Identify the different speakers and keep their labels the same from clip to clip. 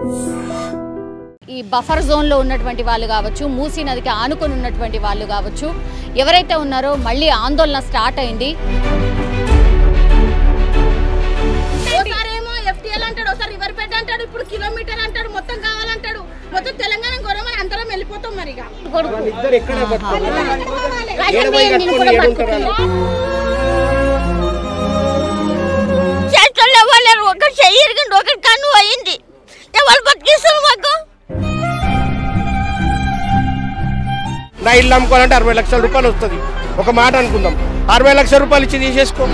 Speaker 1: ఈ బఫర్ జోన్లో ఉన్నటువంటి వాళ్ళు కావచ్చు మూసీ నదికి ఆనుకొని ఉన్నటువంటి వాళ్ళు కావచ్చు ఎవరైతే ఉన్నారో మళ్ళీ ఆందోళన స్టార్ట్ అయింది
Speaker 2: ఒకసారి ఏమో ఎఫ్టీఎల్ అంటాడు ఒకసారి రివర్ బెడ్ అంటాడు ఇప్పుడు కిలోమీటర్ అంటాడు మొత్తం కావాలంటాడు మొత్తం తెలంగాణ గొడవ అందరం వెళ్ళిపోతాం మరి ఇక.
Speaker 3: ఇద్దరు ఎక్కడే బతుకోవాలి
Speaker 2: రేషన్ బియ్యం తిని కూడా బతుకుతున్నాం.
Speaker 4: చేతుల్లో వాళ్ళు ఒకరు చెయ్యి ఇరిగింది ఒకరి కన్ను అయింది ఎవరు బతికిస్తారు మాకు
Speaker 3: నా ఇల్లు అమ్ముకోవాలంటే అరవై లక్షల రూపాయలు వస్తుంది ఒక మాట అనుకుందాం అరవై లక్షల రూపాయలు ఇచ్చి తీసేసుకో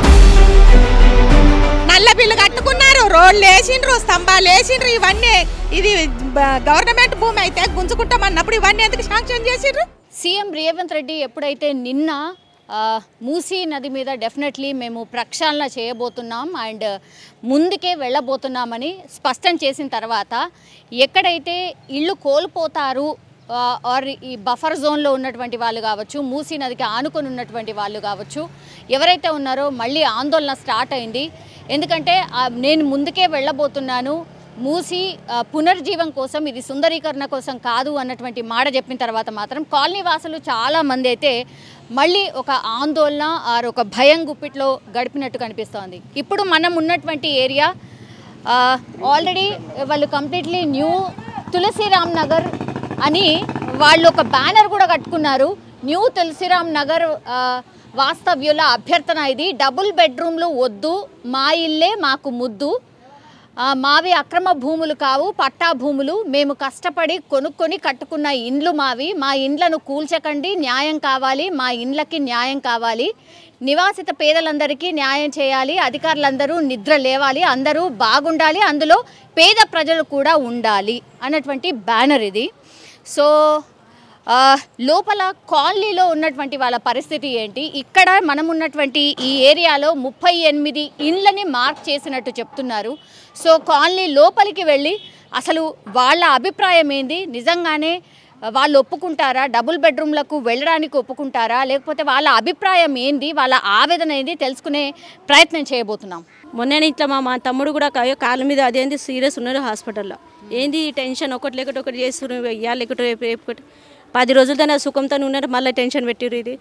Speaker 5: నల్ల బిల్లు కట్టుకున్నారు రోడ్లు వేసిండ్రు స్తంభాలు వేసిండ్రు ఇవన్నీ ఇది బ- గవర్నమెంట్ భూమి అయితే గుంజుకుంటామన్నప్పుడు ఇవన్నీ ఎందుకు శాంక్షన్ చేసిండ్రు
Speaker 1: సీఎం రేవంత్ రెడ్డి ఎప్పుడైతే నిన్న ఆ, మూసీ నది మీద డెఫినెట్లీ మేము ప్రక్షాళన చేయబోతున్నాం అండ్ ముందుకే వెళ్ళబోతున్నామని స్పష్టం చేసిన తర్వాత ఎక్కడైతే ఇళ్ళు కోల్పోతారు ఆ, ఆర్ ఈ బఫర్ జోన్లో ఉన్నటువంటి వాళ్ళు కావచ్చు మూసీ నదికి ఆనుకొని ఉన్నటువంటి వాళ్ళు కావచ్చు ఎవరైతే ఉన్నారో మళ్ళీ ఆందోళన స్టార్ట్ అయింది ఎందుకంటే ఆ, నేను ముందుకే వెళ్ళబోతున్నాను మూసి ఆ, పునర్జీవం కోసం ఇది సుందరీకరణ కోసం కాదు అన్నటువంటి మాట చెప్పిన తర్వాత మాత్రం కాలనీ వాసులు చాలా మంది అయితే మళ్ళీ ఒక ఆందోళన ఆర్ ఒక భయం గుప్పిట్లో గడిపినట్టు కనిపిస్తోంది ఇప్పుడు మనం ఉన్నటువంటి ఏరియా ఆల్రెడీ వాళ్ళు కంప్లీట్లీ న్యూ తులసిరామ్ నగర్ అని వాళ్ళు ఒక బ్యానర్ కూడా కట్టుకున్నారు న్యూ తులసిరామ్ నగర్ ఆ, వాస్తవ్యుల అభ్యర్థన ఇది డబుల్ బెడ్రూమ్లు వద్దు మా ఇల్లే మాకు ముద్దు ఆ, మావి అక్రమ భూములు కావు పట్టా భూములు మేము కష్టపడి కొనుక్కొని కట్టుకున్న ఇండ్లు మావి మా ఇండ్లను కూల్చకండి న్యాయం కావాలి మా ఇండ్లకి న్యాయం కావాలి నివాసిత పేదలందరికీ న్యాయం చేయాలి అధికారులందరూ నిద్ర లేవాలి అందరూ బాగుండాలి అందులో పేద ప్రజలు కూడా ఉండాలి అన్నటువంటి బ్యానర్ ఇది సో ఆ, లోపల కాలనీలో ఉన్నటువంటి వాళ్ళ పరిస్థితి ఏంటి ఇక్కడ మనం ఉన్నటువంటి ఈ ఏరియాలో ముప్పై ఎనిమిది ఇండ్లని మార్క్ చేసినట్టు చెప్తున్నారు సో కాలనీ లోపలికి వెళ్ళి అసలు వాళ్ళ అభిప్రాయం ఏంది నిజంగానే వాళ్ళు ఒప్పుకుంటారా డబుల్ బెడ్రూమ్లకు వెళ్ళడానికి ఒప్పుకుంటారా లేకపోతే వాళ్ళ అభిప్రాయం ఏంది వాళ్ళ ఆవేదన ఏంది తెలుసుకునే ప్రయత్నం చేయబోతున్నాం
Speaker 6: మొన్న ఇట్లా మా మా తమ్ముడు కూడా కా- కాళ్ళ మీద అదేంది సీరియస్ ఉన్నారు హాస్పిటల్లో ఏంది ఈ టెన్షన్ ఒకటి లేకపోతే ఒకటి చేస్తున్నారు ఇయ్యాలి లేకపోతే రేపు రేపు ఒకటి పది రోజులతో నా సుఖంతో ఉన్నారు మళ్ళీ టెన్షన్ పెట్టిర్రు ఇది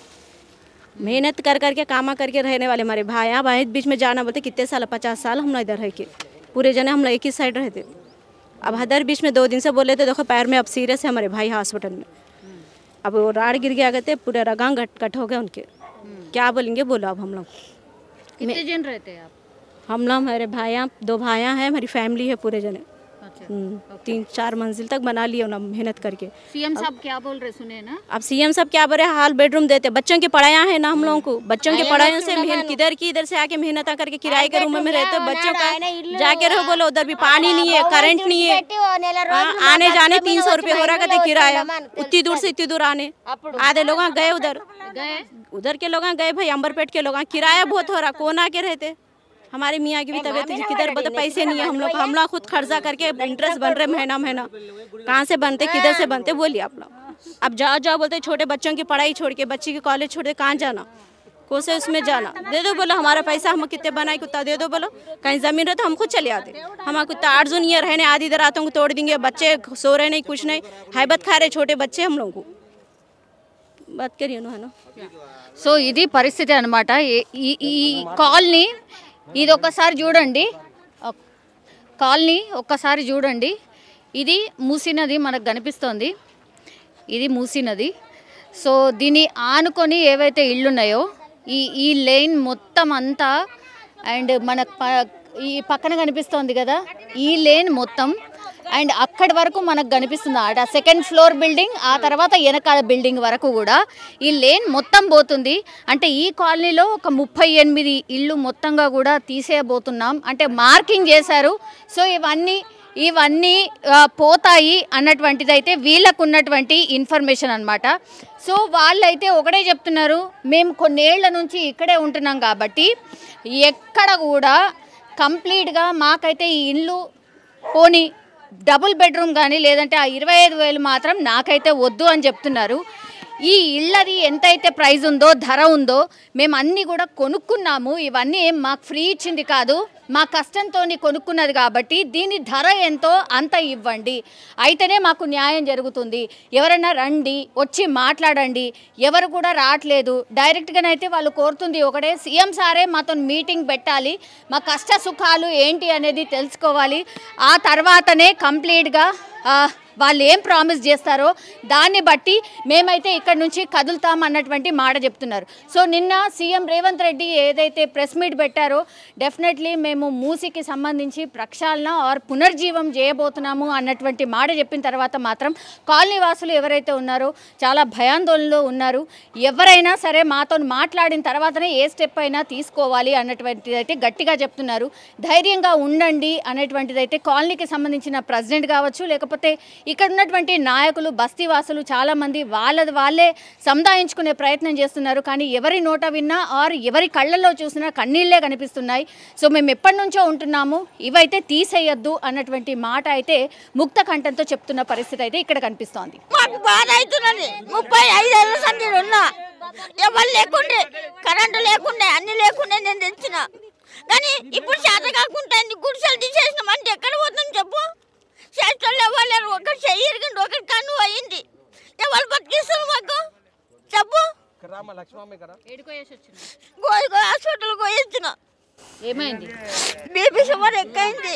Speaker 6: मेहनत कर करके कामा करके रहने वाले हमारे भाई यहाँ भाई बीच में जाना बोलते कितने साल पचास साल हम लोग इधर रह के पूरे जने हम लोग एक ही साइड रहते अब हदर बीच में दो दिन से बोले थे देखो पैर में अब सीरियस है हमारे भाई हॉस्पिटल में अब वो राड़ गिर गया गए थे पूरे रगांग कट कट हो गए उनके क्या बोलेंगे बोलो अब हम लोग
Speaker 1: कितने जन रहते हैं आप
Speaker 6: हम लोग हमारे भाइयाँ दो भाइयाँ हैं हमारी फैमिली है पूरे जने
Speaker 1: अच्छा
Speaker 6: हम्म, तीन चार मंजिल तक बना लिए उन्होंने मेहनत करके
Speaker 1: सीएम साहब क्या बोल रहे सुने ना
Speaker 6: अब सीएम सब क्या बोले हाल बेडरूम देते बच्चों की पढ़ाया है ना हम लोगों को बच्चों की पढ़ाई से मेहनत किधर की इधर से आके मेहनत करके किराए के रूम में रहते बच्चों का जाके रहो बोलो उधर भी पानी नहीं है करंट नहीं है हाँ, आने जाने तीन सौ रुपये हो रहा कहते किराया उतनी दूर से इतनी दूर आने आधे लोग गए उधर
Speaker 1: गए
Speaker 6: उधर के लोग गए भाई अंबरपेट के लोग किराया बहुत हो रहा कौन आके रहते हमारे मियाँ की भी तबीयत किधर बोलते पैसे नहीं है हम लोग हम लोग खुद खर्चा करके इंटरेस्ट बन रहे महीना महीना कहाँ से बनते किधर से बनते बोलिए आप लोग अब जाओ जाओ बोलते छोटे बच्चों की पढ़ाई छोड़ के बच्चे की कॉलेज छोड़ के कहाँ जाना कौन से उसमें जाना दे दो बोलो हमारा पैसा हम कितने बनाए कुत्ता दे दो बोलो कहीं जमीन रहे तो हम खुद चले आते हमारा कुत्ता आठ जून ये रहने आधी इधर आते तोड़ देंगे बच्चे सो रहे नहीं कुछ नहीं हैबत खा रहे छोटे बच्चे हम लोगों को बात करिए ना है ना
Speaker 1: సో ఇది పరిస్థితి అనమాట ఈ ఈ కాలనీ ఇది ఒక్కసారి చూడండి ఒక్- కాలనీ ఒక్కసారి చూడండి ఇది మూసీ నది మనకు కనిపిస్తోంది ఇది మూసీ నది సో దీన్ని ఆనుకొని ఏవైతే ఇళ్ళు ఉన్నాయో ఈ ఈ లైన్ మొత్తం అంతా అండ్ మన ప- ఈ పక్కన కనిపిస్తోంది కదా ఈ లేన్ మొత్తం అండ్ అక్కడి వరకు మనకు కనిపిస్తుంది అట సెకండ్ ఫ్లోర్ బిల్డింగ్ ఆ తర్వాత వెనకాల బిల్డింగ్ వరకు కూడా ఈ లేన్ మొత్తం పోతుంది అంటే ఈ కాలనీలో ఒక ముప్పై ఎనిమిది ఇళ్ళు మొత్తంగా కూడా తీసేయబోతున్నాం అంటే మార్కింగ్ చేశారు సో ఇవన్నీ ఇవన్నీ ఆ, పోతాయి అన్నటువంటిది అయితే వీళ్ళకు ఉన్నటువంటి ఇన్ఫర్మేషన్ అనమాట సో వాళ్ళైతే ఒకటే చెప్తున్నారు మేము కొన్నేళ్ల నుంచి ఇక్కడే ఉంటున్నాం కాబట్టి ఎక్కడ కూడా కంప్లీట్గా మాకైతే ఈ ఇల్లు పోని డబుల్ బెడ్రూమ్ కానీ లేదంటే ఆ ఇరవై ఐదు వేలు మాత్రం నాకైతే వద్దు అని చెప్తున్నారు ఈ ఇళ్ళది ఎంతైతే ప్రైస్ ఉందో ధర ఉందో మేము అన్నీ కూడా కొనుక్కున్నాము ఇవన్నీ ఏం మాకు ఫ్రీ ఇచ్చింది కాదు మా కష్టంతో కొనుక్కున్నది కాబట్టి దీని ధర ఎంతో అంత ఇవ్వండి అయితేనే మాకు న్యాయం జరుగుతుంది ఎవరైనా రండి వచ్చి మాట్లాడండి ఎవరు కూడా రావట్లేదు డైరెక్ట్గానైతే వాళ్ళు కోరుతుంది ఒకటే సీఎం సారే మాతో మీటింగ్ పెట్టాలి మా కష్ట సుఖాలు ఏంటి అనేది తెలుసుకోవాలి ఆ తర్వాతనే కంప్లీట్గా ఆ, వాళ్ళు ఏం ప్రామిస్ చేస్తారో దాన్ని బట్టి మేమైతే ఇక్కడ నుంచి కదులుతాం అన్నటువంటి మాట చెప్తున్నారు సో నిన్న సీఎం రేవంత్ రెడ్డి ఏదైతే ప్రెస్ మీట్ పెట్టారో డెఫినెట్లీ మేము మూసికి సంబంధించి ప్రక్షాళన ఆర్ పునర్జీవం చేయబోతున్నాము అన్నటువంటి మాట చెప్పిన తర్వాత మాత్రం కాలనీ వాసులు ఎవరైతే ఉన్నారో చాలా భయాందోళనలో ఉన్నారు ఎవరైనా సరే మాతో మాట్లాడిన తర్వాతనే ఏ స్టెప్ అయినా తీసుకోవాలి అన్నటువంటిది అయితే గట్టిగా చెప్తున్నారు ధైర్యంగా ఉండండి అనేటువంటిది అయితే కాలనీకి సంబంధించిన ప్రెసిడెంట్ కావచ్చు లేకపోతే ఇక్కడ ఉన్నటువంటి నాయకులు బస్తీవాసులు చాలామంది వాళ్ళది వాళ్ళే సముదాయించుకునే ప్రయత్నం చేస్తున్నారు కానీ ఎవరి నోట విన్నా ఆర్ ఎవరి కళ్ళల్లో చూసినా కన్నీళ్లే కనిపిస్తున్నాయి సో మేము ఎప్పటి నుంచో ఉంటున్నాము ఇవైతే తీసేయొద్దు అన్నటువంటి మాట అయితే ముక్త కంఠంతో చెప్తున్న పరిస్థితి అయితే ఇక్కడ కనిపిస్తోంది
Speaker 4: మాకు బాధ అవుతున్నది ముప్పై ఐదేళ్ళ సంధి ఉన్నా ఎవరు లేకుండే కరెంటు లేకుండే అన్ని లేకుండే నేను తెచ్చిన కానీ ఇప్పుడు చేత కాకుండా అన్ని గుడిసెలు తీసేసినాం అంటే ఎక్కడ పోతాం చెప్పు చేతుల్లో ఎవరు ఒకరు చెయ్యి ఇరిగింది ఒకరి కన్ను అయింది ఎవరు బతికిస్తారు మాకు చెప్పు గోయి గోయి హాస్పిటల్ పోయించిన
Speaker 1: ఏమైంది
Speaker 4: బీపీ షుగర్ ఎక్కువైంది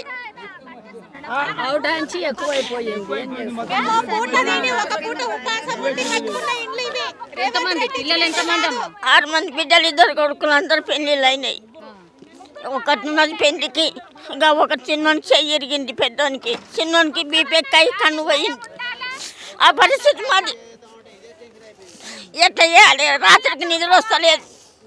Speaker 5: పూట తిని ఒక పూట ఉపాసం ఉండి కట్టుకున్న ఇండ్లు ఇవి
Speaker 1: ఎంతమంది పిల్లలు ఎంతమంది అమ్మా
Speaker 4: ఆరు మంది బిడ్డలు ఇద్దరు కొడుకులు అందరు పెళ్ళిళ్ళు అయినాయి ఒకటి ఉన్నది పెళ్లికి ఇంకా ఒక చిన్నోనికి చెయ్యి ఇరిగింది పెద్దోనికి చిన్నోనికి బీపీ ఎక్కాయి కన్ను పోయింది ఆ పరిస్థితి మాది ఎట్లా చేయాలి రాత్రికి నిద్ర వస్తలేదు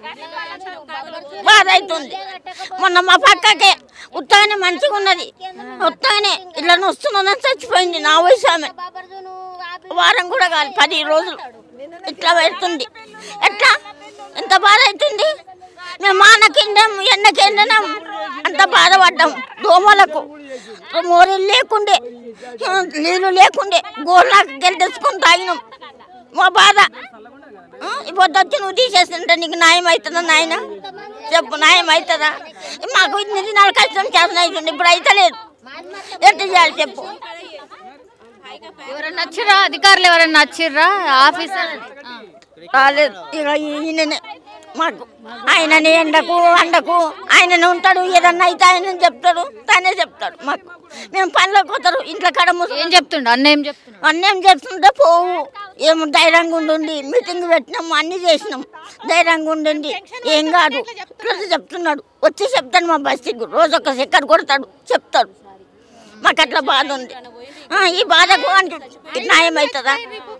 Speaker 4: బాధ అవుతుంది మొన్న మా పక్కకే ఉత్తగానే మంచిగా ఉన్నది ఉత్తగానే ఇట్లా వస్తున్నదని చచ్చిపోయింది నా వయసు ఆమె వారం కూడా కాదు పది రోజులు ఇట్లా పెడుతుంది ఎట్లా ఎంత బాధ అవుతుంది మేము మానకిండం ఎండకిండనం అంత బాధపడ్డాం దోమలకు మోరీలు లేకుండే నీళ్ళు లేకుండే గోర్లాకి గెలి తెచ్చుకొని తాగినాం మా బాధ ఆ, ఇప్పుడు వచ్చి నువ్వు తీసేస్తుంటే నీకు న్యాయం అవుతుందా నాయన చెప్పు న్యాయం అవుతుందా మాకు ఇన్ని దినాలు కష్టం చేసిన అవుతుంది ఇప్పుడు అయితలేదు ఎంత చేయాలి చెప్పు
Speaker 1: ఎవరన్నా నచ్చిరా అధికారులు ఎవరన్నా నచ్చిర్రా ఆఫీసర్
Speaker 4: రాలేదు ఇక ఈయననే మాకు ఆయననే ఎండకు అండకు ఆయననే ఉంటాడు ఏదన్నా అయితే ఆయన చెప్తాడు తానే చెప్తాడు మాకు మేము పనిలోకి పోతారు ఇంట్లో కడ
Speaker 1: ఏం చెప్తుండు అన్న ఏం చెప్తున్నాడు
Speaker 4: అన్నేం చెప్తుంటే పోవు ఏమో ధైర్యంగా ఉండండి మీటింగ్ పెట్టినాము అన్ని చేసినాం ధైర్యంగా ఉండండి ఏం కాదు ఇట్లా చెప్తున్నాడు వచ్చి చెప్తాడు మా బస్తీకి రోజు ఒక చక్కెర కొడతాడు చెప్తాడు మాకు అట్లా బాధ ఉంది ఆ, ఈ బాధకు అంటే న్యాయం అవుతుందా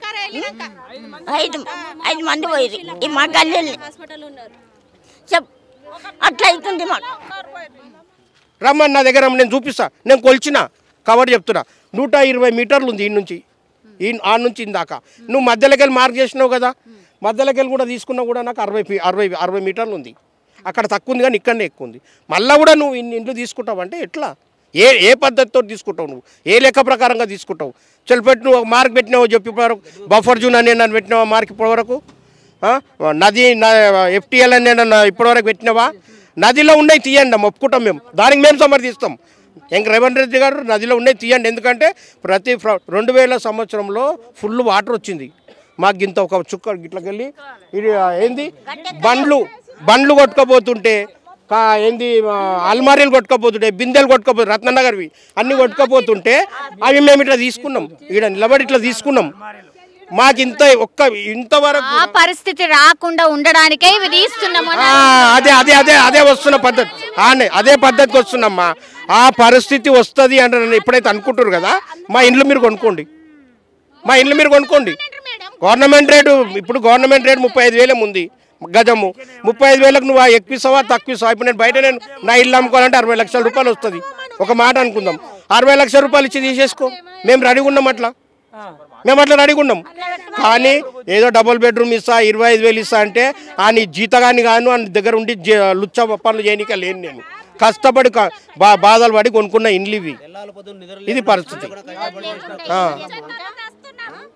Speaker 4: ఐదు ఐదు మంది పోయి ఈ మా గల్లెల్ని చెప్ అట్లా అవుతుంది మాకు
Speaker 3: రమ్మని నా దగ్గర నేను చూపిస్తా నేను కొలిచిన కవర్ చెప్తున్నా నూట ఇరవై మీటర్లు ఉంది ఈ నుంచి ఈ ఆ నుంచి ఇందాక నువ్వు మధ్యలోకి వెళ్ళి మార్క్ చేసినావు కదా మధ్యలోకి వెళ్ళి కూడా తీసుకున్నా కూడా నాకు అరవై ఫీ- అరవై అరవై మీటర్లు ఉంది అక్కడ తక్కువ ఉంది కానీ ఇక్కడనే ఎక్కువ ఉంది మళ్ళీ కూడా నువ్వు ఇన్ని ఇంట్లో తీసుకుంటావు అంటే ఎట్లా ఏ ఏ పద్ధతితో తీసుకుంటావు నువ్వు ఏ లెక్క ప్రకారంగా తీసుకుంటావు చెల్లిపెట్టి నువ్వు ఒక మార్క్ పెట్టినావు చెప్పి ఇప్పటివరకు బఫర్ జూన్ అని నన్ను పెట్టినావా మార్క్ ఇప్పటివరకు ఆ? నది ఎఫ్టీఎల్ అని నేను ఇప్పటివరకు పెట్టినావా నదిలో ఉన్నాయి తీయండి అమ్మ, ఒప్పుకుంటాం మేము దానికి మేము సమర్థిస్తాం ఇంక రేవంత్ రెడ్డి గారు నదిలో ఉన్నాయి తీయండి ఎందుకంటే ప్రతి ఫ్ర- రెండు వేల సంవత్సరంలో ఫుల్ వాటర్ వచ్చింది మాకు ఇంత ఒక చుక్క ఇట్లకెళ్ళి ఇది ఆ, ఏంది బండ్లు బండ్లు కొట్టుకపోతుంటే కా ఏంది ఆ, అల్మారీలు కొట్టుకపోతుంటే బిందెలు కొట్టుకపోతుంటే రత్ననగర్వి అన్ని కొట్టుకపోతుంటే అవి మేము ఇట్లా తీసుకున్నాం ఇక్కడ నిలబడి ఇట్లా తీసుకున్నాం మాకు ఇంత ఒక్క ఇంతవరకు
Speaker 1: ఆ పరిస్థితి రాకుండా ఉండడానికే ఇవి తీస్తున్నాము అని
Speaker 3: ఆ, అదే అదే అదే అదే వస్తున్న పద్ధతి ఆనే అదే పద్ధతికి వస్తున్నామ్మా ఆ పరిస్థితి వస్తుంది అంటే నన్ను ఎప్పుడైతే అనుకుంటారు కదా మా ఇండ్లు మీరు కొనుక్కోండి మా ఇండ్లు మీరు కొనుక్కోండి గవర్నమెంట్ రేటు ఇప్పుడు గవర్నమెంట్ రేటు ముప్పై ఐదు వేలే ఉంది గజము ముప్పై ఐదు వేలకు నువ్వు ఎక్కువసావా తక్కువ ఇప్పుడు నేను బయట నేను నా ఇల్లు అమ్ముకోవాలంటే అరవై లక్షల రూపాయలు వస్తుంది ఒక మాట అనుకుందాం అరవై లక్షల రూపాయలు ఇచ్చి తీసేసుకో మేము రెడీగా ఉన్నాం అట్లా మేము అట్లా రెడీగా ఉన్నాం కానీ ఏదో డబుల్ బెడ్రూమ్ ఇస్తా ఇరవై ఐదు వేలు ఇస్తా అంటే ఆ నీ జీతగాని గాను ఆయన దగ్గర ఉండి జే- లుచ్చ పనులు చేయనిక లేను నేను కష్టపడి క- బా బాధలు పడి కొనుక్కున్న ఇండ్లు ఇవి ఇది పరిస్థితి ఆ.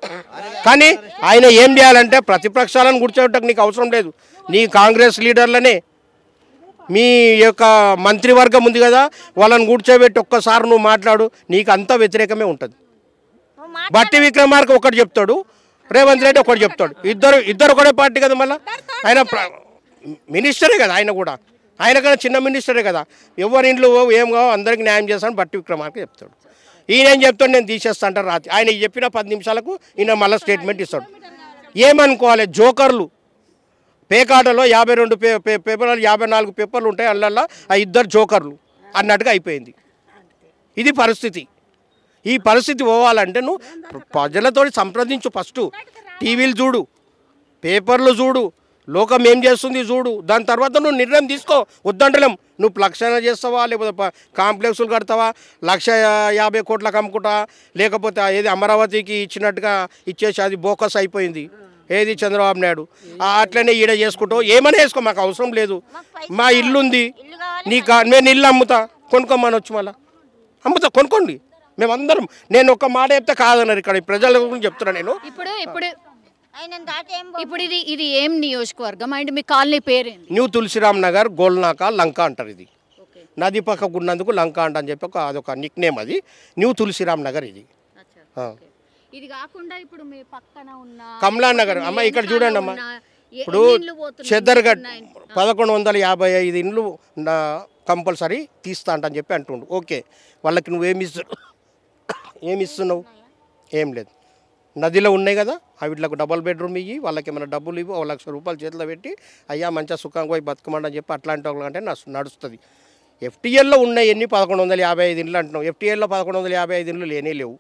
Speaker 3: కానీ ఆయన ఏం చేయాలంటే ప్రతిపక్షాలను కూర్చోవటం నీకు అవసరం లేదు నీ కాంగ్రెస్ లీడర్లనే మీ యొక్క మంత్రివర్గం ఉంది కదా వాళ్ళని కూర్చోబెట్టి ఒక్కసారి నువ్వు మాట్లాడు నీకు అంతా వ్యతిరేకమే ఉంటుంది బట్టి విక్రమార్క ఒకటి చెప్తాడు రేవంత్ రెడ్డి ఒకటి చెప్తాడు ఇద్దరు ఇద్దరు ఒకటే పార్టీ కదా మళ్ళీ ఆయన ప్ర- మినిస్టరే కదా ఆయన కూడా ఆయన కన్నా చిన్న మినిస్టరే కదా ఎవరి ఇంట్లో ఏం కావో అందరికి న్యాయం చేస్తాను బట్టి విక్రమార్క చెప్తాడు ఈయన ఏం చెప్తాడు నేను తీసేస్తా అంటారు రాత్రి ఆయన చెప్పిన పది నిమిషాలకు ఈయన మళ్ళీ స్టేట్మెంట్ ఇస్తాడు ఏమనుకోవాలి జోకర్లు పేకాటలో యాభై రెండు పే పే పేపర్లు యాభై నాలుగు పేపర్లు ఉంటాయి అందులో ఆ ఇద్దరు జోకర్లు అన్నట్టుగా అయిపోయింది ఇది పరిస్థితి ఈ పరిస్థితి పోవాలంటే నువ్వు ప్రజలతో సంప్రదించు ఫస్ట్ టీవీలు చూడు పేపర్లు చూడు లోకం ఏం చేస్తుంది చూడు దాని తర్వాత నువ్వు నిర్ణయం తీసుకో వద్దంటలేం నువ్వు లక్షణ చేస్తావా లేకపోతే ప- కాంప్లెక్స్లు కడతావా లక్ష యాభై కోట్లకు అమ్ముకుంటా లేకపోతే ఆ ఏది అమరావతికి ఇచ్చినట్టుగా ఇచ్చేసి అది బోకస్ అయిపోయింది ఏది చంద్రబాబు నాయుడు ఆ అట్లనే ఈడ చేసుకుంటావు ఏమైనా వేసుకో మాకు అవసరం లేదు మా ఇల్లు ఉంది నీ కా- నేను ఇల్లు అమ్ముతా కొనుక్కోమని వచ్చి మళ్ళా అమ్ముతా కొనుక్కోండి మేమందరం నేను ఒక మాట చెప్తే కాదన్నారు ఇక్కడ ఈ ప్రజల గురించి చెప్తున్నా నేను
Speaker 1: ఇప్పుడు ఇప్పుడు
Speaker 4: ఆయన దాటి ఏం
Speaker 1: ఇప్పుడు ఇది ఇది ఏం నియోజకవర్గం అండ్ మీ కాలనీ పేరేంది
Speaker 3: న్యూ తులసిరామ్ నగర్ గోల్నాక లంక అంటారు ఇది నది పక్కకు ఉన్నందుకు లంక అంట అని చెప్పి ఒక అదొక నిక్ నేమ్ అది న్యూ తులసిరామ్ నగర్ ఇది ఆ.
Speaker 1: ఇది కాకుండా ఇప్పుడు మీ పక్కన ఉన్న
Speaker 3: కమలా నగర్ అమ్మ ఇక్కడ చూడండి అమ్మ
Speaker 1: ఉన్న ఏ-
Speaker 3: ఇప్పుడు
Speaker 1: ఎన్ని ఇళ్ళు పోతున్నాయి?
Speaker 3: చెద్దర్గట్
Speaker 1: ఉన్నాయి.
Speaker 3: పదకొండు వందల యాభై ఐదు ఇండ్లు నా కంపల్సరీ తీస్తా అంట అని చెప్పి అంటుండు ఓకే వాళ్ళకి నువ్వేమి ఇస్తున్నావు ఏమి ఇస్తున్నావు ఏం లేదు నదిలో ఉన్నాయి కదా వీటికి డబల్ బెడ్రూమ్ ఇవ్వి వాళ్ళకి ఏమైనా డబ్బులు ఇవ్వు ఒక లక్ష రూపాయలు చేతిలో పెట్టి అయ్యా మంచిగా సుఖంగా పోయి బతుకమండి అని చెప్పి అట్లాంటి వాళ్ళకంటే నడుస్తు నడుస్తుంది ఎఫ్టీఎల్లో ఉన్నాయి ఎన్ని పదకొండు వందల యాభై ఐదు ఇండ్లు అంటున్నావు ఎఫ్టీఎల్లో పదకొండు వందల యాభై ఐదు ఇండ్లు లేనే లేవు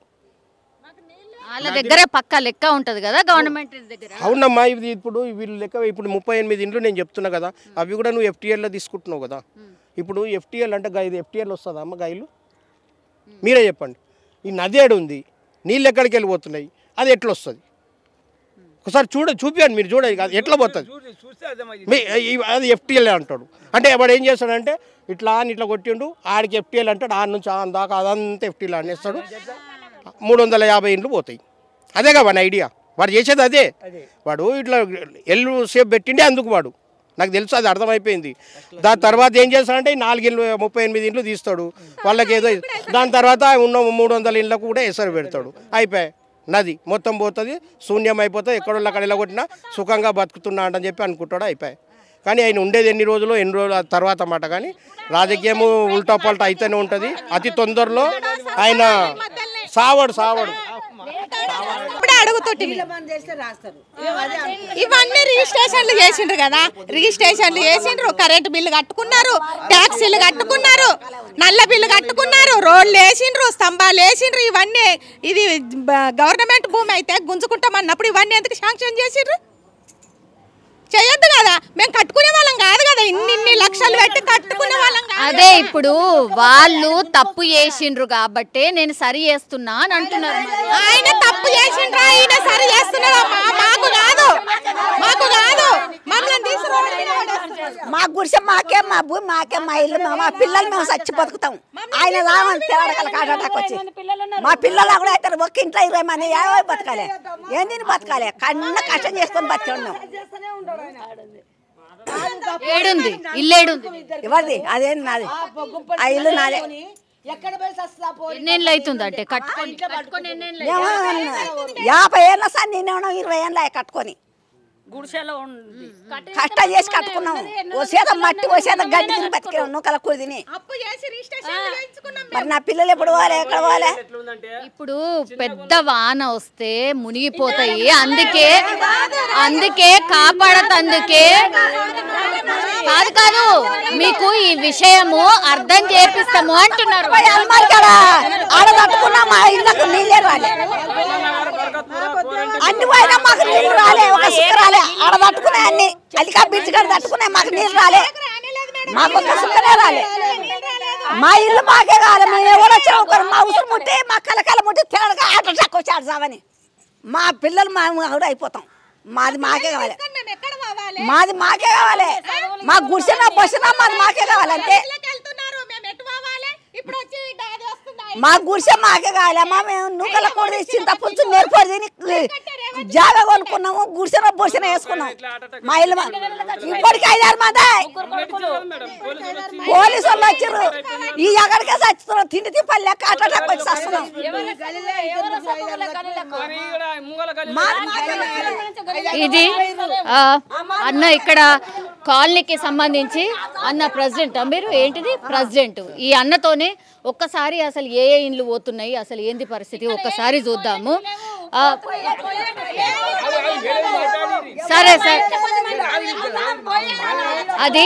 Speaker 1: వాళ్ళ దగ్గరే పక్క లెక్క ఉంటది కదా గవర్నమెంట్ దగ్గర
Speaker 3: అవునమ్మా ఇది ఇప్పుడు వీళ్ళు లెక్క ఇప్పుడు ముప్పై ఎనిమిది ఇండ్లు నేను చెప్తున్నా కదా అవి కూడా నువ్వు ఎఫ్టీఎల్లో తీసుకుంటున్నావు కదా ఇప్పుడు ఎఫ్టీఎల్ అంటే గా- ఇది ఎఫ్టీఎల్ వస్తుందా అమ్మ గాయలు మీరే చెప్పండి ఈ నది ఏడు ఉంది నీళ్ళు ఎక్కడికి వెళ్ళిపోతున్నాయి అది ఎట్లా వస్తుంది ఒకసారి చూడ చూపించండి మీరు చూడండి అది ఎట్లా పోతుంది మీ ఈ- అది ఎఫ్టీఎల్ అంటాడు అంటే వాడు ఏం చేస్తాడంటే ఇట్లా అని ఇట్లా కొట్టిండు ఆడికి ఎఫ్టీఎల్ అంటాడు ఆడ నుంచి ఆన్ దాకా అదంతా ఎఫ్టీఎల్ అనేస్తాడు మూడు వందల యాభై ఇండ్లు పోతాయి అదేగా వాడి ఐడియా వాడు చేసేది అదే వాడు ఇట్లా ఎల్లు సేపు పెట్టిండే అందుకు వాడు నాకు తెలుసు అది అర్థమైపోయింది దాని తర్వాత ఏం చేస్తాడంటే ఈ నాలుగు ఇండ్లు ముప్పై ఎనిమిది ఇండ్లు తీస్తాడు వాళ్ళకి ఏదో దాని తర్వాత ఉన్న మూడు వందల ఇండ్లకు కూడా ఎసరు పెడతాడు అయిపోయాయి నది మొత్తం పోతుంది శూన్యం అయిపోతుంది ఎక్కడో అక్కడ ఇలా కొట్టినా సుఖంగా బతుకుతున్నా అని చెప్పి అనుకుంటాడు అయిపోయాయి కానీ ఆయన ఉండేది ఎన్ని రోజులు ఎన్ని రోజుల తర్వాత మాట కానీ రాజకీయము ఉల్టా పల్టా అయితేనే ఉంటుంది అతి తొందరలో ఆయన సావడు సావడు
Speaker 5: ఇప్పుడే అడుగుతుంటే ఇవన్నీ రిజిస్ట్రేషన్లు చేసిండ్రు కదా రిజిస్ట్రేషన్లు చేసిండ్రు కరెంట్ బిల్లు కట్టుకున్నారు ట్యాక్సీలు కట్టుకున్నారు నల్ల బిల్లు కట్టుకున్నారు రోడ్లు వేసిండ్రు స్తంభాలు వేసిండ్రు ఇవన్నీ ఇది బ- గవర్నమెంట్ భూమి అయితే గుంజుకుంటామన్నప్పుడు ఇవన్నీ ఎందుకు శాంక్షన్ చేసిండ్రు చేయొద్దు కదా మేము కట్టుకునే వాళ్ళం కాదు కదా ఇన్ని ఇన్ని లక్షలు పెట్టి కట్టుకునే వాళ్ళం కాదు
Speaker 1: అదే ఇప్పుడు వాళ్ళు తప్పు చేసిండ్రు కాబట్టే నేను సరి చేస్తున్నా అని అంటున్నారు మరి.
Speaker 5: ఆయన తప్పు చేసిండ్రా ఆయన సరి చేస్తున్నాడమ్మా మాకు కాదు మాకు కాదు మమ్మల్ని తీసుకురావడం
Speaker 7: మా గుడిసె మాకే మా భూమి మాకే మా ఇల్లు మా- మా పిల్లలు మేము చచ్చి బతుకుతాం ఆయన రామని తిరగల కాటాకు వచ్చి మా పిల్లలు కూడా అయితే ఒక్క ఇంట్లో ఇరవై మంది ఏవో బతకాలి ఏంది బతకాలి కన్న కష్టం చేసుకొని బతికాం
Speaker 1: ఏడుంది ఇల్లేడుంది
Speaker 7: ఎవరిది అదేం నాది ఆ ఇల్లు నాదే
Speaker 1: ఎన్నేళ్ళు అవుతుంది అంటే కట్టుకొని కట్టుకొని ఎన్నేళ్ళు
Speaker 7: మేము యాభై ఏళ్ళ సార్ నేనేమో ఇరవై ఏళ్ళ కట్టుకొని
Speaker 4: గుడిసెలో ఉంది
Speaker 7: కష్టం చేసి కట్టుకున్నాం ఓ సేద మట్టి ఓ సేద గడ్డి తిని బతికాం నూకల కూడి తిని
Speaker 5: అప్పు చేసి రిజిస్ట్రేషన్ చేయించుకున్నాం
Speaker 7: మరి నా పిల్లలు ఎప్పుడు పోవాలి ఎక్కడ పోవాలి
Speaker 1: ఇప్పుడు పెద్ద వాన వస్తే మునిగిపోతాయి అందుకే అందుకే కాపాడతందుకే కాదు కాదు మీకు ఈ విషయము అర్థం చేపిస్తాము అంటున్నారు
Speaker 7: పోయి అల్మారి కాడ ఆడ తట్టుకున్నా మా ఇళ్ళకు నీళ్ళే రాలే అన్ని పోయినా మాకు నీళ్ళు రాలే ఒక సుక్క రాలే ఆడ తట్టుకునే అన్ని అలికా బీచ్ కాడ తట్టుకునే మాకు నీళ్ళు రాలే మాకు ఒక సుక్కనే రాలే మా ఇల్లు మాకే కావాలి మేము ఎవరు వచ్చినా ఒకరు మా ఉసురు ముట్టి మా కలకల ముట్టి తినగా ఆట చక్క వచ్చాడు సావని మా పిల్లలు మా కూడా అయిపోతాం మాది మాకే కావాలి
Speaker 5: మేము ఎక్కడ పోవాలి
Speaker 7: మాది మాకే కావాలి మా గుడిసినా బొసినా మాది మాకే కావాలి అంతే
Speaker 5: ఇళ్ళకి వెళ్తున్నారు మేము ఎటు పోవాలి ఇప్పుడు వచ్చి అది వస్తుంది
Speaker 7: మా గుడిసె మాకే కావాలమ్మా మేము నూకల కూడా చింత పులుసు నేర్పడి తిని జాగా కొనుక్కున్నాము గుడిసెన బొడిసెన వేసుకున్నాం మా ఇల్లు మా- ఇప్పటికి ఐదారు మంది పోలీసు వాళ్ళు వచ్చారు ఈ ఎక్కడికే చచ్చుతున్నాం తిండి తిప్పలు లెక్క అట్లా వచ్చి వస్తున్నాం
Speaker 1: ఇది ఆ, అన్న ఇక్కడ కాలనీకి సంబంధించి అన్న ప్రెసిడెంట్ మీరు ఏంటిది ప్రెసిడెంట్ ఈ అన్నతోనే ఒక్కసారి అసలు ఏ ఏ ఇండ్లు పోతున్నాయి అసలు ఏంది పరిస్థితి ఒక్కసారి చూద్దాము ఆ, సరే సరే అది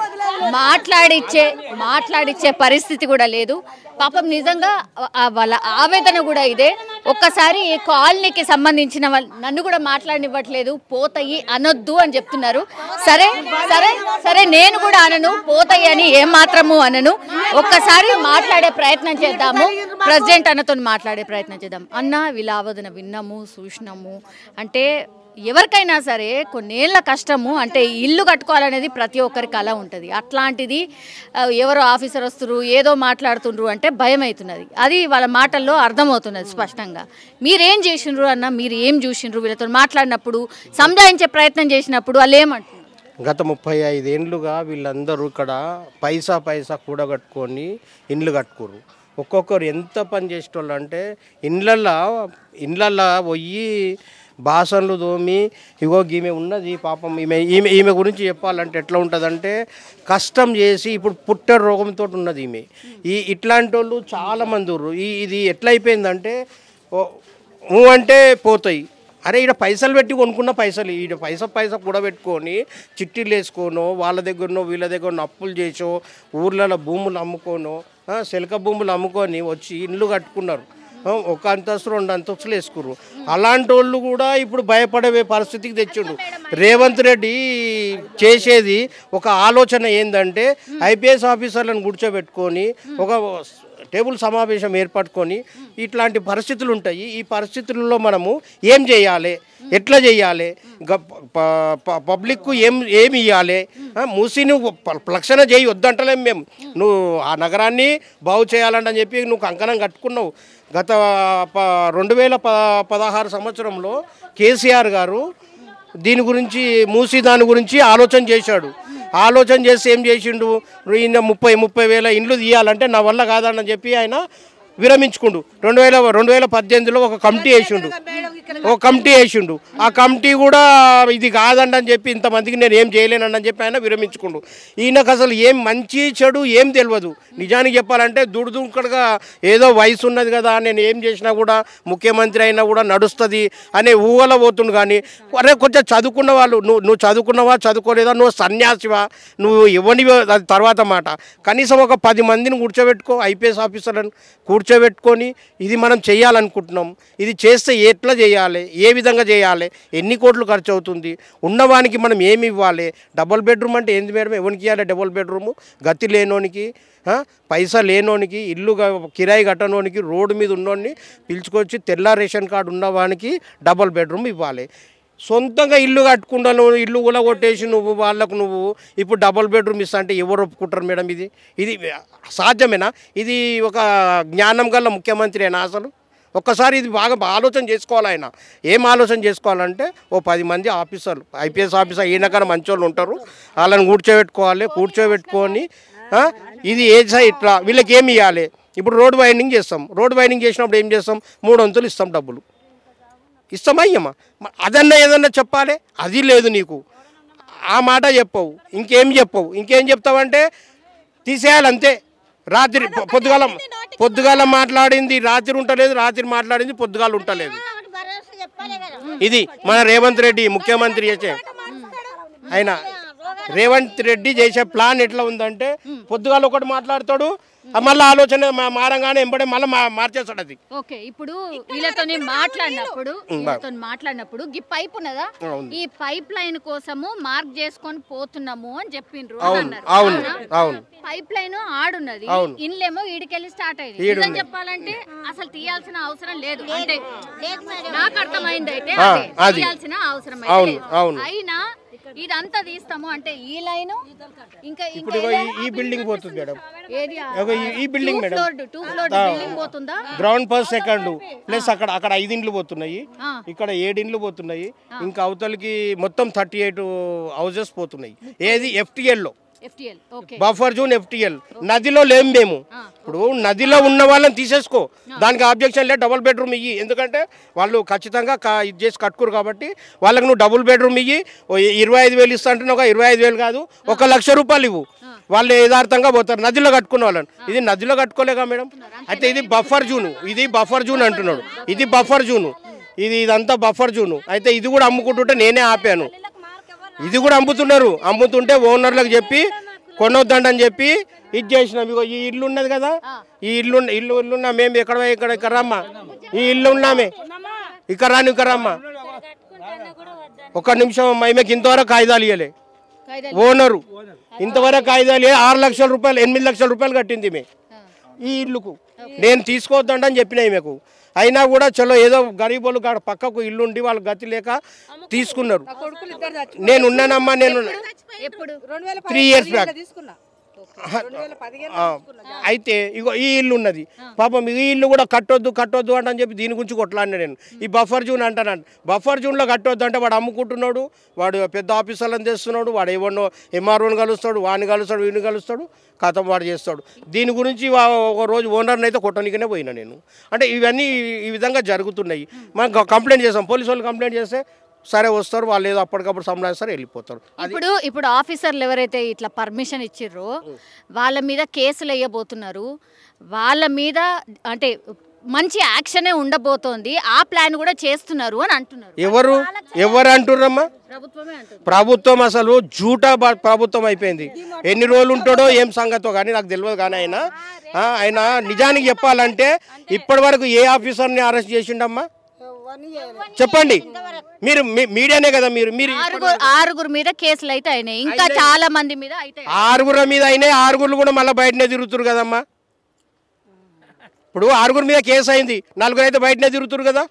Speaker 1: మాట్లాడిచ్చే మాట్లాడిచ్చే పరిస్థితి కూడా లేదు పాపం నిజంగా ఆ వాళ్ళ ఆవేదన కూడా ఇదే ఒక్కసారి ఈ కాలనీకి సంబంధించిన వాళ్ళ నన్ను కూడా మాట్లాడనివ్వట్లేదు పోతాయి అనొద్దు అని చెప్తున్నారు సరే సరే సరే నేను కూడా అనను పోతాయి అని ఏం మాత్రము అనను ఒక్కసారి మాట్లాడే ప్రయత్నం చేద్దాము ప్రెసిడెంట్ అన్నతో మాట్లాడే ప్రయత్నం చేద్దాం అన్న వీళ్ళ ఆవేదన విన్నాము చూసినాము అంటే ఎవరికైనా సరే కొన్నేళ్ల కష్టము అంటే ఇల్లు కట్టుకోవాలనేది ప్రతి ఒక్కరి కళ ఉంటుంది అట్లాంటిది ఆ, ఎవరో ఆఫీసర్ వస్తున్నారు ఏదో మాట్లాడుతుండ్రు అంటే భయం అవుతున్నది అది వాళ్ళ మాటల్లో అర్థమవుతున్నది స్పష్టంగా మీరేం చేసిండ్రు అన్న మీరు ఏం చూసిండ్రు వీళ్ళతో మాట్లాడినప్పుడు సంజాయించే ప్రయత్నం చేసినప్పుడు వాళ్ళు ఏమంటున్నారు
Speaker 3: గత ముప్పై ఐదేండ్లుగా వీళ్ళందరూ ఇక్కడ పైసా పైసా కూడగట్టుకొని ఇండ్లు కట్టుకోరు ఒక్కొక్కరు ఎంత పని చేసేటోళ్ళు అంటే ఇండ్లల్లో ఇండ్లల్లో పోయి బాసన్లు తోమి ఇగో ఈమె ఉన్నది పాపం ఈమె ఈమె ఈమె గురించి చెప్పాలంటే ఎట్లా ఉంటుందంటే కష్టం చేసి ఇప్పుడు పుట్టే రోగంతో ఉన్నది ఈమె ఈ ఇట్లాంటి వాళ్ళు చాలామంది ఉర్రు ఈ ఇది ఎట్లా అయిపోయిందంటే ఓ ఊ అంటే పోతాయి అరే ఈడ పైసలు పెట్టి కొనుక్కున్న పైసలు ఈడ పైస పైస కూడబెట్టుకొని చిట్టీలు వేసుకోనో వాళ్ళ దగ్గరనో వీళ్ళ దగ్గర అప్పులు చేసో ఊర్లలో భూములు అమ్ముకోనో ఆ, శిలక భూములు అమ్ముకొని వచ్చి ఇల్లు కట్టుకున్నారు ఆ, ఒక అంతస్తు రెండు అంతస్తులు వేసుకుర్రు అలాంటి వాళ్ళు కూడా ఇప్పుడు భయపడే పరిస్థితికి తెచ్చిండు రేవంత్ రెడ్డి చేసేది ఒక ఆలోచన ఏంటంటే ఐపీఎస్ ఆఫీసర్లను కూర్చోబెట్టుకొని ఒక టేబుల్ సమావేశం ఏర్పట్టుకొని ఇట్లాంటి పరిస్థితులు ఉంటాయి ఈ పరిస్థితుల్లో మనము ఏం చేయాలి ఎట్లా చేయాలి గ- ప- ప- పబ్లిక్కు ఏం ఏమి ఇవ్వాలి మూసి నువ్వు ప- ప్లక్షణ చేయి వద్దంటలేం మేము నువ్వు ఆ నగరాన్ని బాగు చేయాలని చెప్పి నువ్వు కంకణం కట్టుకున్నావు గత ప రెండు వేల ప పదహారు సంవత్సరంలో కేసీఆర్ గారు దీని గురించి మూసి దాని గురించి ఆలోచన చేశాడు ఆలోచన చేసి ఏం చేసిండు ఈయన ముప్పై ముప్పై వేల ఇండ్లు తీయాలంటే నా వల్ల కాదని చెప్పి ఆయన విరమించుకుండు రెండు వేల రెండు వేల పద్దెనిమిదిలో ఒక కమిటీ వేసిండు ఒక కమిటీ వేసిండు ఆ కమిటీ కూడా ఇది కాదండి అని చెప్పి ఇంతమందికి నేను ఏం చేయలేనండి అని చెప్పి ఆయన విరమించుకుండు ఈయనకు అసలు ఏం మంచి చెడు ఏం తెలియదు నిజానికి చెప్పాలంటే దుడుదుడుకడుగా ఏదో వయసు ఉన్నది కదా నేను ఏం చేసినా కూడా ముఖ్యమంత్రి అయినా కూడా నడుస్తుంది అనే ఊహల పోతుండు కానీ అరే కొంచెం చదువుకున్న వాళ్ళు నువ్వు నువ్వు చదువుకున్నవా చదువుకోలేదా నువ్వు సన్యాసివా నువ్వు ఇవ్వనివో అది తర్వాత మాట కనీసం ఒక పది మందిని కూర్చోబెట్టుకో ఐపీఎస్ ఆఫీసర్లను కూర్చోబెట్టుకొని ఇది మనం చేయాలనుకుంటున్నాం ఇది చేస్తే ఎట్లా చేయాలి ఏ విధంగా చేయాలి ఎన్ని కోట్లు ఖర్చు అవుతుంది ఉన్నవానికి మనం ఏమి ఇవ్వాలి డబుల్ బెడ్రూమ్ అంటే ఏంది మేడం ఎవరికి ఇవ్వాలి డబుల్ బెడ్రూము గతి లేనోనికి ఆ, పైసా లేనోనికి ఇల్లు గా- కిరాయి కట్టనోనికి రోడ్డు మీద ఉన్నోని పిలుచుకొచ్చి తెల్ల రేషన్ కార్డు ఉన్నవానికి డబుల్ బెడ్రూమ్ ఇవ్వాలి సొంతంగా ఇల్లు కట్టుకుంటాను ఇల్లు కూడా కొట్టేసి నువ్వు వాళ్ళకు నువ్వు ఇప్పుడు డబుల్ బెడ్రూమ్ ఇస్తా అంటే ఎవరు ఒప్పుకుంటారు మేడం ఇది ఇది సాధ్యమేనా ఇది ఒక జ్ఞానం గల ముఖ్యమంత్రి అసలు ఒక్కసారి ఇది బాగా ఆలోచన చేసుకోవాలి ఆయన ఏం ఆలోచన చేసుకోవాలంటే ఓ పది మంది ఆఫీసర్లు ఐపీఎస్ ఆఫీసర్ ఈయనకన్నా మంచోళ్ళు ఉంటారు వాళ్ళని కూర్చోబెట్టుకోవాలి కూర్చోబెట్టుకొని ఆ, ఇది ఏ సై ఇట్లా వీళ్ళకి ఏమి ఇవ్వాలి ఇప్పుడు రోడ్ వైండింగ్ చేస్తాం రోడ్ వైండింగ్ చేసినప్పుడు ఏం చేస్తాం మూడు వంతులు ఇస్తాం డబ్బులు ఇస్తామా ఇయ్యమా మ- అదన్నా ఏదన్నా చెప్పాలి అది లేదు నీకు ఆ మాట చెప్పవు ఇంకేం చెప్పవు ఇంకేం చెప్తావంటే తీసేయాలి అంతే రాత్రి పొ- పొద్దుగాల పొద్దుగాల మాట్లాడింది రాత్రి ఉంటలేదు రాత్రి మాట్లాడింది పొద్దుగాల ఉంటలేదు ఇది మన రేవంత్ రెడ్డి ముఖ్యమంత్రి చేసే ఆయన రేవంత్ రెడ్డి చేసే ప్లాన్ ఎట్లా ఉందంటే పొద్దుగాల ఒకటి మాట్లాడతాడు ఆ మళ్ళీ ఆలోచన మా- మారంగానే ఎంబడే మళ్ళీ మార్చేస్తాడు అది
Speaker 1: ఓకే ఇప్పుడు వీళ్ళతో మాట్లాడినప్పుడు వీళ్ళతో మాట్లాడినప్పుడు ఈ పైప్ ఉన్నదా
Speaker 3: అవును.
Speaker 1: ఈ పైప్ లైన్ కోసము మార్క్ చేసుకొని పోతున్నాము అని చెప్పిండ్రు అని
Speaker 3: అవును
Speaker 1: అన్నారు.
Speaker 3: అవును
Speaker 1: అవునా?
Speaker 3: అవును
Speaker 1: పైప్ లైన్ ఆడున్నది
Speaker 3: అవును.
Speaker 1: ఇన్లేమో ఈడికెళ్ళి స్టార్ట్ అయింది
Speaker 3: ఈడుంది.
Speaker 1: నిజం చెప్పాలంటే అసలు తీయాల్సిన అవసరం లేదు అంటే నాకు అర్థమైంది అయితే
Speaker 3: ఆ,
Speaker 1: అదే.
Speaker 3: అది.
Speaker 1: తీయాల్సిన అవసరం
Speaker 3: అవును,
Speaker 1: అయితే లేదు.
Speaker 3: అవును.
Speaker 1: అయినా ఇదంతా తీస్తాము అంటే ఈ లైన్ ఇంకా
Speaker 3: ఇప్పుడు ఇగో ఈ- ఈ బిల్డింగ్ పోతుంది మేడం
Speaker 1: ఏది
Speaker 3: ఇగో ఈ- ఈ building madam
Speaker 1: floor two floor
Speaker 3: ఆ.
Speaker 1: బిల్డింగ్ పోతుందా
Speaker 3: గ్రౌండ్ ఫస్ట్ సెకండ్ ప్లస్ అక్కడ అక్కడ ఐదు ఇండ్లు పోతున్నాయి
Speaker 1: ఆ.
Speaker 3: ఇక్కడ ఏడు ఇండ్లు పోతున్నాయి ఇంకా అవతలకి మొత్తం థర్టీ ఎయిట్ హౌజెస్ పోతున్నాయి ఏది FTL లో
Speaker 1: FTL okay
Speaker 3: buffer zone FTL నదిలో లేం మేము ఇప్పుడు నదిలో ఉన్న వాళ్ళని తీసేసుకో దానికి ఆబ్జెక్షన్ లేదు డబుల్ బెడ్రూమ్ ఇయ్యి ఎందుకంటే వాళ్ళు ఖచ్చితంగా కా- ఇది చేసి కట్టుకోరు కాబట్టి వాళ్ళకి నువ్వు డబుల్ బెడ్రూమ్ ఇయ్యి ఓ ఇరవై ఐదు వేలు ఇస్తా అంటే ఒక ఇరవై ఐదు వేలు కాదు ఒక లక్ష రూపాయలు ఇవ్వు వాళ్ళు యథార్థంగా పోతారు నదిలో కట్టుకున్న వాళ్ళని ఇది నదిలో కట్టుకోలేగా మేడం అయితే ఇది బఫర్ జూన్ ఇది బఫర్ జూన్ అంటున్నాడు ఇది బఫర్ జూన్ ఇది ఇదంతా బఫర్ జూన్ అయితే ఇది కూడా అమ్ముకుంటుంటే నేనే ఆపాను ఇది కూడా అమ్ముతున్నారు అమ్ముతుంటే ఓనర్లకు చెప్పి కొనొద్దండి అని చెప్పి ఇది చేసినాం ఇగో ఈ ఇల్లు ఉన్నది కదా ఈ ఇల్లు ఉన్న- ఇల్లు ఇల్లు ఉన్నా మేము ఎక్కడ పోయి ఇక్కడ ఇక్కడ రమ్మా ఈ ఇల్లు ఉన్నామే ఇక్కడ రాని ఇక్కడ రమ్మా ఒక్క నిమిషం అమ్మా ఈమెకి ఇంతవరకు కాగితాలు ఇవ్వలే ఓనరు ఇంతవరకు కాగితాలు ఇయ్య- ఆరు లక్షల రూపాయలు ఎనిమిది లక్షల రూపాయలు కట్టింది ఈమె ఈ ఇల్లుకు నేను తీసుకోవద్దండి అని చెప్పిన ఈమెకు అయినా కూడా చలో ఏదో గరీబోళ్ళు కాడ పక్కకు ఇల్లు ఉండి వాళ్ళు గతి లేక తీసుకున్నారు నేను ఉన్నానమ్మా నేను
Speaker 1: ఎప్పుడు
Speaker 3: త్రీ ఇయర్స్ బ్యాక్ ఆ, అయితే ఇగో ఈ ఇల్లు ఉన్నది పాపం ఈ ఇల్లు కూడా కట్టొద్దు కట్టొద్దు అంట అని చెప్పి దీని గురించి కొట్లాడినా నేను ఈ బఫర్ జూన్ అంటానంట బఫర్ జూన్లో కట్టొద్దు అంటే వాడు అమ్ముకుంటున్నాడు వాడు పెద్ద ఆఫీసర్లను తెస్తున్నాడు వాడు ఏమన్నో ఎంఆర్ఓని కలుస్తాడు వాడిని కలుస్తాడు వీడిని కలుస్తాడు కథం వాడు చేస్తాడు దీని గురించి వా- ఒక రోజు ఓనర్ని అయితే కొట్టడానికనే పోయినా నేను అంటే ఇవన్నీ ఈ- ఈ విధంగా జరుగుతున్నాయి మనం కంప్లైంట్ చేస్తాం పోలీసు వాళ్ళు కంప్లైంట్ చేస్తే సరే వస్తారు వాళ్ళు ఏదో అప్పటికప్పుడు సంలాయిస్తారు వెళ్ళిపోతారు
Speaker 1: ఇప్పుడు ఇప్పుడు ఆఫీసర్లు ఎవరైతే ఇట్లా పర్మిషన్ ఇచ్చిర్రో వాళ్ళ మీద కేసులు వేయబోతున్నారు వాళ్ళ మీద అంటే మంచి యాక్షనే ఉండబోతోంది ఆ ప్లాన్ కూడా చేస్తున్నారు అని అంటున్నారు
Speaker 3: ఎవరు ఎవరు అంటుర్రమ్మా
Speaker 1: ప్రభుత్వమే అంటుంది
Speaker 3: ప్రభుత్వం అసలు జూటా బ- ప్రభుత్వం అయిపోయింది ఎన్ని రోజులు ఉంటాడో ఏం సంగతో కానీ నాకు తెలియదు కానీ ఆయన ఆ, ఆయన నిజానికి చెప్పాలంటే ఇప్పటి వరకు ఏ ఆఫీసర్ని అరెస్ట్ చేసిండమ్మా చెప్పండి మీరు మీ- మీడియానే కదా మీరు మీరు
Speaker 1: ఆరుగురు ఆరుగురు మీద కేసులు అయితే అయినాయి ఇంకా చాలా మంది మీద అయితే
Speaker 3: ఆరుగురు మీద అయినాయి ఆరుగురు కూడా మళ్ళీ బయటనే తిరుగుతురు కదమ్మా ఇప్పుడు ఆరుగురు మీద కేసు అయింది నలుగురు అయితే బయటనే తిరుగుతురు కదా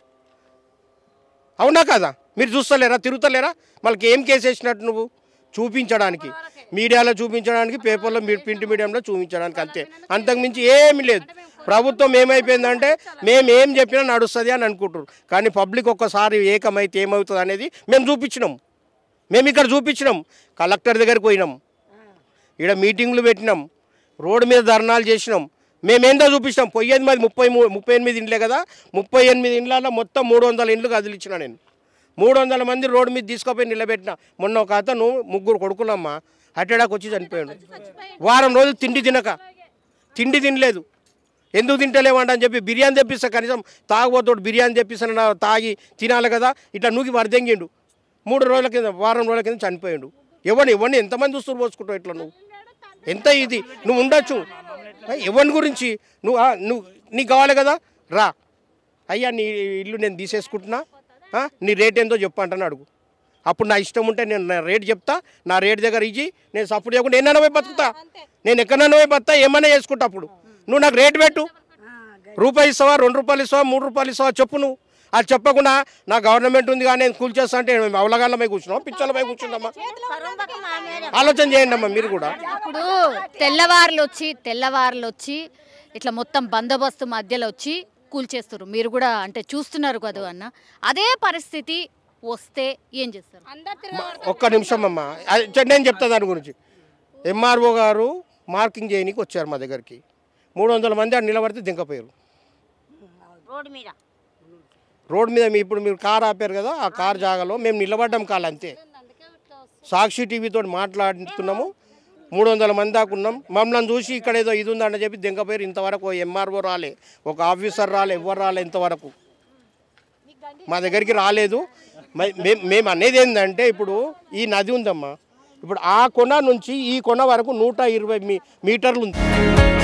Speaker 3: అవునా కదా మీరు చూస్తలేరా తిరుగుతలేరా వాళ్ళకి ఏం కేసు వేసినట్టు నువ్వు చూపించడానికి మీడియాలో చూపించడానికి పేపర్లో మీ- ప్రింట్ మీడియంలో చూపించడానికి అంతే అంతకుమించి ఏమీ లేదు ప్రభుత్వం ఏమైపోయిందంటే మేము ఏం చెప్పినా నడుస్తుంది అని అనుకుంటారు కానీ పబ్లిక్ ఒక్కసారి ఏకమైతే ఏమవుతుంది అనేది మేము చూపించినాం మేము ఇక్కడ చూపించినాం కలెక్టర్ దగ్గరికి పోయినాం ఇక్కడ మీటింగ్లు పెట్టినాం రోడ్డు మీద ధర్నాలు చేసినాం మేమేందో చూపించినాం పొయ్యేది మాది ముప్పై మూ ముప్పై ఎనిమిది ఇండ్లే కదా ముప్పై ఎనిమిది ఇండ్లలో మొత్తం మూడు వందల ఇండ్లు కదిలిచ్చిన నేను మూడు వందల మంది రోడ్డు మీద తీసుకుపోయి నిలబెట్టిన మొన్న ఒక అతను ముగ్గురు కొడుకులమ్మ అటాక్ వచ్చి చనిపోయాడు వారం రోజులు తిండి తినక తిండి తినలేదు ఎందుకు తింటలేమంట అని చెప్పి బిర్యానీ తెప్పిస్తా కనీసం తాగబోతాడు బిర్యానీ తెప్పిస్తాను తాగి తినాలి కదా ఇట్లా నూకి వరదెంగిండు మూడు రోజుల కింద వారం రోజుల కింద చనిపోయాడు ఎవరిని ఎవరిని ఎంతమంది ఉస్తురు పోసుకుంటావు ఇట్లా నువ్వు ఎంత ఇది నువ్వు ఉండొచ్చు ఎవరి గురించి నువ్వు ఆ, నువ్వు నీకు కావాలి కదా రా అయ్యా నీ ఇల్లు నేను తీసేసుకుంటున్నా ఆ, నీ రేట్ ఏందో చెప్పు అంటాను అడుగు అప్పుడు నా ఇష్టం ఉంటే నేను నా రేట్ చెప్తా నా రేట్ దగ్గర ఇచ్చి నేను సపోర్ట్ చేయకుండా ఎన్నైనా పోయి బతుకుతా నేను ఎక్కడైనా పోయి బతుకుతా ఏమైనా చేసుకుంటా అప్పుడు నువ్వు నాకు రేట్ పెట్టు రూపాయి ఇస్తావా రెండు రూపాయలు ఇస్తావా మూడు రూపాయలు ఇస్తావా చెప్పు నువ్వు అది చెప్పకుండా నా గవర్నమెంట్ ఉంది కానీ నేను కూల్చేస్తా అంటే అవలగాళ్ళమై కూర్చున్నాం పిచ్చలమై కూర్చున్నామా ఆలోచన చేయండి అమ్మా మీరు కూడా
Speaker 1: ఇప్పుడు తెల్లవారులు వచ్చి తెల్లవారులు వచ్చి ఇట్లా మొత్తం బందోబస్తు మధ్యలో వచ్చి కూల్చేస్తారు మీరు కూడా అంటే చూస్తున్నారు కదా అన్న అదే పరిస్థితి వస్తే ఏం చేస్తారు
Speaker 3: ఒక్క నిమిషం అమ్మా అది చె- నేను చెప్తా దాని గురించి ఎంఆర్ఓ గారు మార్కింగ్ చేయనీకి వచ్చారు మా దగ్గరికి మూడు వందల మంది అక్కడ నిలబడితే దింకపోయారు
Speaker 4: రోడ్డు మీద
Speaker 3: రోడ్ మీద మీ ఇప్పుడు మీరు కార్ ఆపారు కదా ఆ కార్ జాగాలో మేము నిలబడ్డాం కాలు అంతే సాక్షి టీవీతో మాట్లాడుతున్నాము మూడు వందల మంది దాకా ఉన్నాం మమ్మల్ని చూసి ఇక్కడ ఏదో ఇది ఉందని చెప్పి దింకపోయారు ఇంతవరకు ఎంఆర్ఓ రాలే ఒక ఆఫీసర్ రాలే ఎవరు రాలే ఇంతవరకు మా దగ్గరికి రాలేదు మే- మే- మేము అనేది ఏంటంటే ఇప్పుడు ఈ నది ఉందమ్మా ఇప్పుడు ఆ కొన నుంచి ఈ కొన వరకు నూట ఇరవై మీ మీటర్లు ఉంది